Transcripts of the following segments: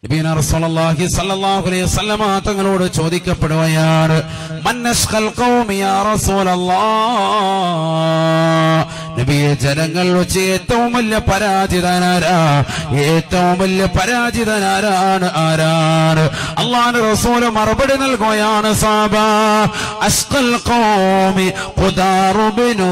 നബീന റസൂലുള്ളാഹി സ്വല്ലല്ലാഹു അലൈഹി വസല്ലമ തങ്ങളോട് ചോദിക്കപ്പെടുകയാണ് മന്നസ്ഖൽ ഖൗമി യാ റസൂലല്ലാഹ് നബിയെ ജനങ്ങൾ വെച്ച് ഏറ്റവും വലിയ പരാജിതനാരാ ഏറ്റവും വലിയ പരാജിതനാരാണ് ആരാണ് അള്ളാഹു റസൂല് മറുപടി നൽകുകയാണ് സാബ അസ്ഖൽ ഖൗമി ഖുദാറു ബിനു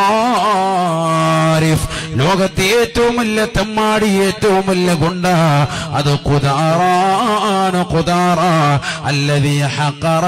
സാരിഫ് ലോകത്തെ ഏറ്റവും വലിയ തെമ്മാടി ഏറ്റവും വലിയ ഗുണ്ട അത് ഖുദാറാണ് ഖുദാറ അല്ലദീ ഹഖറ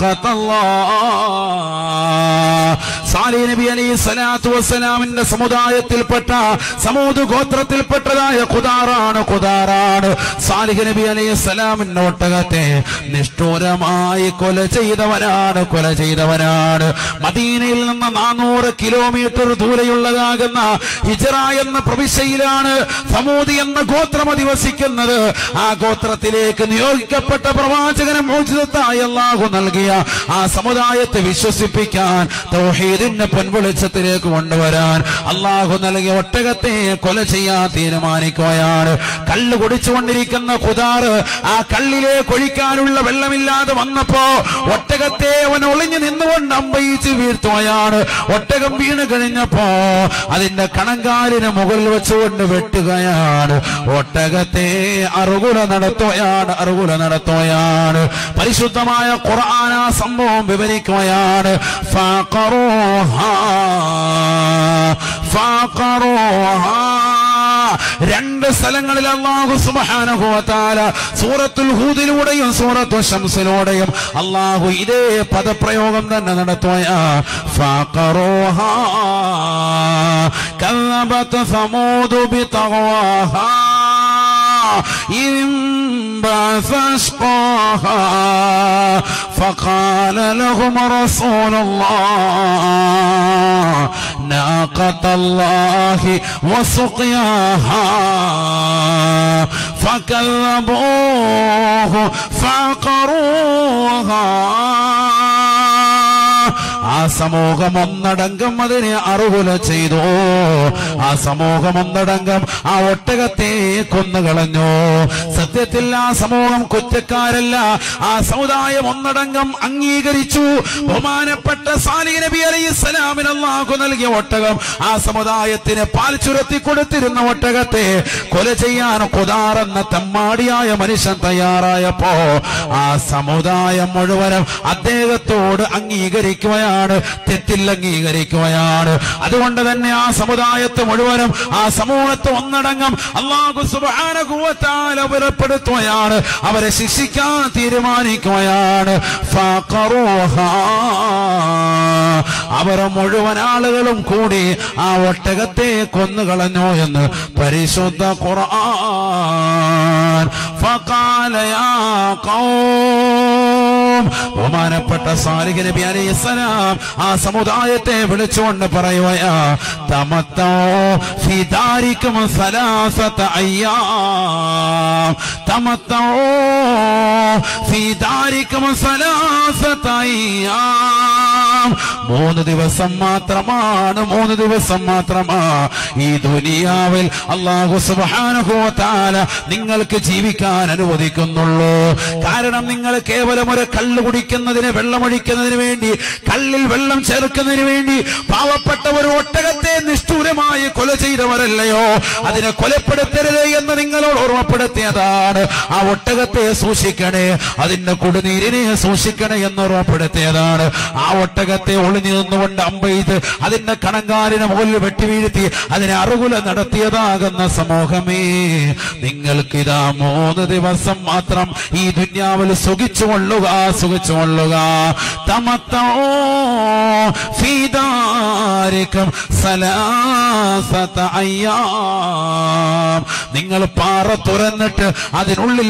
സാലി നബി അലൈഹി സ്വലാത്തു വസ്സലാമിന്റെ സമുദായത്തിൽപ്പെട്ട സമൂത് ഗോത്രത്തിൽപ്പെട്ടതായ ഖുദാറാണ് ഖുദാറാണ് സാലിഹ് നബി അലൈഹി സ്വലാമിന്റെ ഒട്ടകത്തെ നിഷ്ഠൂരമായി കൊല ചെയ്തവനാണ് കൊല ചെയ്തവനാണ് മദീനയിൽ നിന്ന് നാനൂറ് കിലോമീറ്റർ ദൂരെയുള്ളതാകുന്ന ഹിജറ എന്ന പ്രവിശ്യയിലാണ് സമൂതി എന്ന ഗോത്രം അധിവസിക്കുന്നത് ആ ഗോത്രത്തിലേക്ക് നിയോഗിക്കപ്പെട്ട പ്രവാചകന് മോചിതത്തായി അള്ളാഹു നൽകിയ ആ സമുദായത്തെ വിശ്വസിപ്പിക്കാൻ തൗഹീദിന്റെ പൊൻവെളിച്ചത്തിലേക്ക് കൊണ്ടുവരാൻ അള്ളാഹു നൽകിയ ഒട്ടകത്തെ കൊല ചെയ്യാൻ തീരുമാനിക്കുകയാണ് കള്ള് കുടിച്ചുകൊണ്ടിരിക്കുന്ന കുതാറ് ആ കള്ളിലെ കൊഴിക്കാനുള്ള വെള്ളമില്ലാതെ വന്നപ്പോ ഒട്ടകത്തെ അവൻ ഒളിഞ്ഞു നിന്നുകൊണ്ട് അമ്പയിച്ച് വീഴ്ത്തുകയാണ് ഒട്ടകം വീണ് കഴിഞ്ഞപ്പോ അതിന്റെ കണങ്കാലിന് മുകളിൽ വെച്ചുകൊണ്ട് വെട്ടുകയാണ് ഒട്ടകത്തെ അറുകുല നടത്തുകയാണ് അറുകുല നടത്തുകയാണ് പരിശുദ്ധമായ ഖുർആൻ ആ സംഭവം വിവരിക്കുകയാണ് ഫഖറൂഹാ ഫഖറൂഹാ രണ്ട് സ്ഥലങ്ങളിൽ അള്ളാഹു സുബ്ഹാനഹു വ തആല സൂറത്തുൽ ഹൂദിലൂടെയും സൂറത്തുൽ ശംസിലൂടെയും അള്ളാഹു ഇതേ പദപ്രയോഗം തന്നെ നടത്തുകയാ ഫഖറൂഹാ كذبت ثمود بطغواها إذ انبعث أشقاها فقال لهم رسول الله ناقة الله وسقياها فكذبوه فعقروها ആ സമൂഹം ഒന്നടങ്കം അതിനെ അറുകുല ചെയ്തു ആ സമൂഹം ഒന്നടങ്കം ആ ഒട്ടകത്തെ കൊന്നുകളഞ്ഞു സത്യത്തിൽ ആ സമൂഹം കുറ്റക്കാരല്ല ആ സമുദായം ഒന്നടങ്കം അംഗീകരിച്ചു ബഹുമാനപ്പെട്ട സാലി നബി അലൈഹി സ്വലാമിന് അള്ളാഹു നൽകിയ ഒട്ടകം ആ സമുദായത്തിന് പാൽ ചുരത്തി കൊടുത്തിരുന്ന ഒട്ടകത്തെ കൊല ചെയ്യാൻ കുതാറെന്ന തെമ്മാടിയായ മനുഷ്യൻ തയ്യാറായപ്പോ ആ സമുദായം മുഴുവനും അദ്ദേഹത്തോട് അംഗീകരിക്കുകയാണ് തെറ്റിൽ അംഗീകരിക്കുകയാണ് അതുകൊണ്ട് തന്നെ ആ സമുദായത്തെ മുഴുവനും ആ സമൂഹത്തെ ഒന്നടങ്കം അള്ളാഹു സുബാനുഭവത്താൽ അവരപ്പെടുത്തുകയാണ് അവരെ ശിക്ഷിക്കാൻ തീരുമാനിക്കുകയാണ് ഫഖറൂഹാ. അവർ മുഴുവൻ ആളുകളും കൂടി ആ ഒട്ടകത്തെ കൊന്നുകളഞ്ഞു എന്ന് പരിശുദ്ധ ഖുർആൻ ഫഖാല യാ ഖൗം ബഹുമാനപ്പെട്ട സാലിഹ് നബി അലൈഹി സ്വലാം ആ സമുദായത്തെ വിളിച്ചുകൊണ്ട് പറയുകയാ തമത്തോ ഫിദാരിക്കും സലാസത അയ്യാം തമത്തോ ഫിദാരിക്കും സലാസത അയ്യാം മൂന്ന് ദിവസം മാത്രമാണ് മൂന്ന് ദിവസം മാത്രമാ ഈ ദുനിയാവിൽ അള്ളാഹു സുബ്ഹാനഹു വ തആല നിങ്ങൾക്ക് ജീവിക്കാൻ അനുവദിക്കുന്നുള്ളൂ കാരണം നിങ്ങൾ കേവലം ഒരു കള്ള് കുടിക്കുന്നതിന് വെള്ളമൊഴിക്കുന്നതിന് വേണ്ടി കള്ളിൽ വെള്ളം ചേർക്കുന്നതിന് വേണ്ടി പാവപ്പെട്ട ഒരു ഒട്ടകത്തെ നിഷ്ഠൂരമായി കൊല ചെയ്തവരല്ലയോ അതിനെ കൊലപ്പെടുത്തരുത് എന്ന് നിങ്ങളോട് ഓർമ്മപ്പെടുത്തിയതാണ് ആ ഒട്ടകത്തെ സൂക്ഷിക്കണേ അതിന്റെ കുടിനീരിനെ സൂക്ഷിക്കണേ എന്ന് ഓർമ്മപ്പെടുത്തിയതാണ് ആ ഒട്ടകത്തെ ഒളിഞ്ഞു നിന്നുകൊണ്ട് അമ്പെയ്ത് അതിന്റെ കണങ്കാലിന് മുകളിൽ വെട്ടി വീഴ്ത്തി അതിനെ അറുകുല നടത്തിയതാകുന്ന സമൂഹമേ നിങ്ങൾക്കിതാ മൂന്ന് ദിവസം മാത്രം ഈ ദുന്യാവിൽ സുഖിച്ചുകൊള്ളുക സുഖിച്ചുകൊള്ളുക തമത്തോ ഫീദാരിക്കും സലാസത അയ്യാം നിങ്ങൾ പാറ തുറന്നിട്ട് അതിനുള്ളിൽ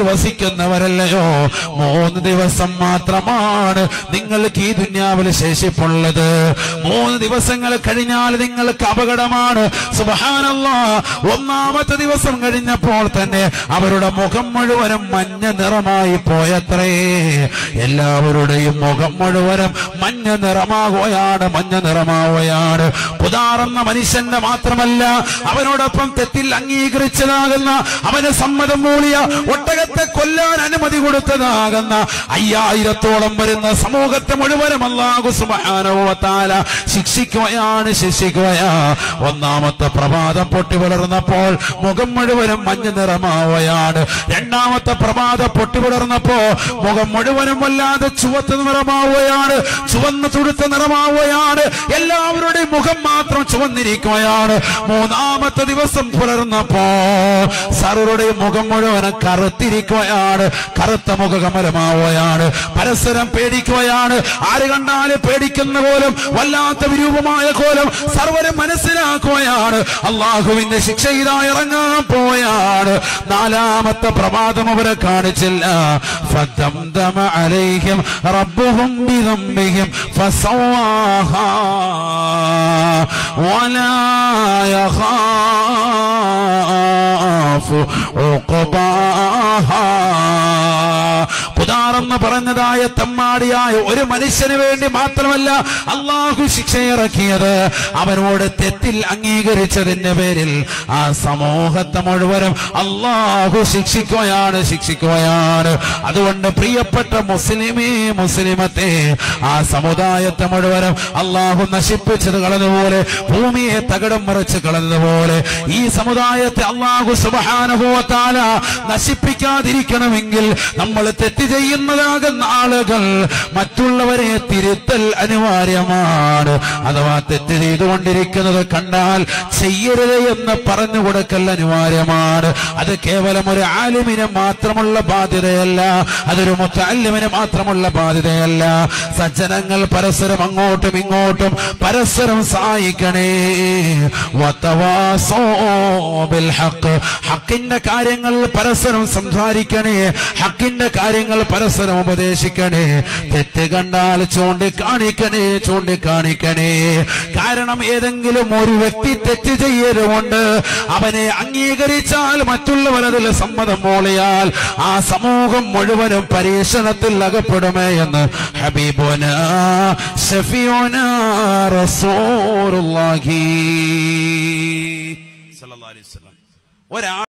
വസിക്കുന്നവരല്ലയോ മൂന്ന് ദിവസം മാത്രമാണ് നിങ്ങൾക്ക് ഈ ദുന്യാവിൽ ശേഷിപ്പുള്ളത് പറയരുത് മൂന്ന് ദിവസങ്ങൾ കഴിഞ്ഞാൽ നിങ്ങൾക്ക് അപകടമാണ് സുബഹാനല്ലാ ഒന്നാമത്തെ ദിവസം കഴിഞ്ഞപ്പോൾ തന്നെ അവരുടെ മുഖം മുഴുവനും മഞ്ഞ നിറമായി പോയത്രേ എല്ലാവരുടെയും മുഖം മുഴുവനും മഞ്ഞ നിറമാകുകയാണ് മഞ്ഞ നിറമാവുകയാണ് പുതാറുന്ന മനുഷ്യന്റെ മാത്രമല്ല അവനോടൊപ്പം തെറ്റിൽ അംഗീകരിച്ചതാകുന്ന അവന് സമ്മതം മൂളിയ ഒട്ടകത്തെ കൊല്ലാൻ അനുമതി കൊടുത്തതാകുന്ന അയ്യായിരത്തോളം വരുന്ന സമൂഹത്തെ മുഴുവനും അല്ലാഹു സുബ്ഹാനഹുവതആല ശിക്ഷിക്കുകയാണ് ശിക്ഷിക്കുകയാ ഒന്നാമത്തെ പ്രഭാതം പൊട്ടി വളർന്നപ്പോൾ മുഖം മുഴുവനും മഞ്ഞ നിറമാവുകയാണ് രണ്ടാമത്തെ പ്രഭാതം പൊട്ടി വളർന്നപ്പോ മുഖം മുഴുവനും വല്ലാതെ ചുവത്ത നിറമാവുകയാണ് ചുവന്ന തുടുത്ത നിറമാവുകയാണ് എല്ലാവരുടെയും മുഖം മാത്രം ചുവന്നിരിക്കുകയാണ് മൂന്നാമത്തെ ദിവസം പുലർന്നപ്പോ സർവരുടെയും മുഖം മുഴുവനും കറുത്തിരിക്കുകയാണ് കറുത്ത മുഖകമലമാവുകയാണ് പരസ്പരം പേടിക്കുകയാണ് ആര് കണ്ടാലും പേടിക്കുന്ന കോലം വല്ലാത്ത വിരൂപമായ കോലം സർവരും മനസ്സിലാക്കുകയാണ് അള്ളാഹുവിന്റെ ശിക്ഷ ഇതാ ഇറങ്ങാൻ പോയാണ് നാലാമത്തെ പ്രഭാതം അവരെ കാണിച്ചില്ല ഫദംദമ അലൈഹിം റബ്ബുഹും ബിദംബിഹിം ഫസവാഹാ വലാ യഖാഫു ഉഖബാഹാ പുതാറെന്ന് പറഞ്ഞതായ തമ്മാടിയായ ഒരു മനുഷ്യന് വേണ്ടി മാത്രമല്ല അള്ളാഹു ശിക്ഷയിറക്കിയത് അവനോട് തെറ്റിൽ അംഗീകരിച്ചതിന്റെ പേരിൽ ആ സമൂഹത്തെ മുഴുവനും അള്ളാഹു ശിക്ഷിക്കുകയാണ് ശിക്ഷിക്കുകയാണ് അതുകൊണ്ട് പ്രിയപ്പെട്ട മുസ്ലിമേ മുസ്ലിമത്തെ ആ സമുദായത്തെ മുഴുവനും അള്ളാഹു നശിപ്പിച്ചത് കളഞ്ഞതുപോലെ ഭൂമിയെ തകിടം മറിച്ച് കളഞ്ഞതുപോലെ ഈ സമുദായത്തെ അള്ളാഹു സുബഹാനുഭവത്താല നശിപ്പിക്കാതിരിക്കണമെങ്കിൽ നമ്മൾ തെറ്റ് ചെയ്യുന്നതാകുന്ന ആളുകൾ മറ്റുള്ളവരെ തിരുത്തൽ അനിവാര്യമാണ് അഥവാ തെറ്റ് ചെയ്തുകൊണ്ടിരിക്കുന്നത് കണ്ടാൽ ചെയ്യരുത് എന്ന് പറഞ്ഞു കൊടുക്കൽ അനിവാര്യമാണ് അത് കേവലം ഒരു ആലിമിന് മാത്രമുള്ള ബാധ്യതയല്ല അതൊരു മുത്തല്ലിമിന് മാത്രമുള്ള ബാധ്യതയല്ല സജ്ജനങ്ങൾ പരസ്പരം അങ്ങോട്ടും ഇങ്ങോട്ടും പരസ്പരം സഹായിക്കണേ വതവാസോ ബിൽ ഹഖ് ഹക്കിന്റെ കാര്യങ്ങൾ പരസ്പരം സംസാരിക്കണേ ഹക്കിന്റെ കാര്യങ്ങൾ പരസ്പരം ഉപദേശിക്കണേ തെറ്റ് കണ്ടാൽ ചൂണ്ടിക്കാണിക്കണേ ചൂണ്ടിക്കാണിക്കണേ കാരണം ഏതെങ്കിലും ഒരു വ്യക്തി തെറ്റ് ചെയ്യലുമുണ്ട് അവനെ അംഗീകരിച്ചാൽ മറ്റുള്ളവർ അതിൽ സമ്മതം മൂളിയാൽ ആ സമൂഹം മുഴുവനും പരീക്ഷണത്തിൽ അകപ്പെടുമേ എന്ന് ഹബീബുന ഷഫിയോന റസൂലുള്ളാഹി സ്വല്ലല്ലാഹി അലൈഹി വസല്ലം ഒരാൾ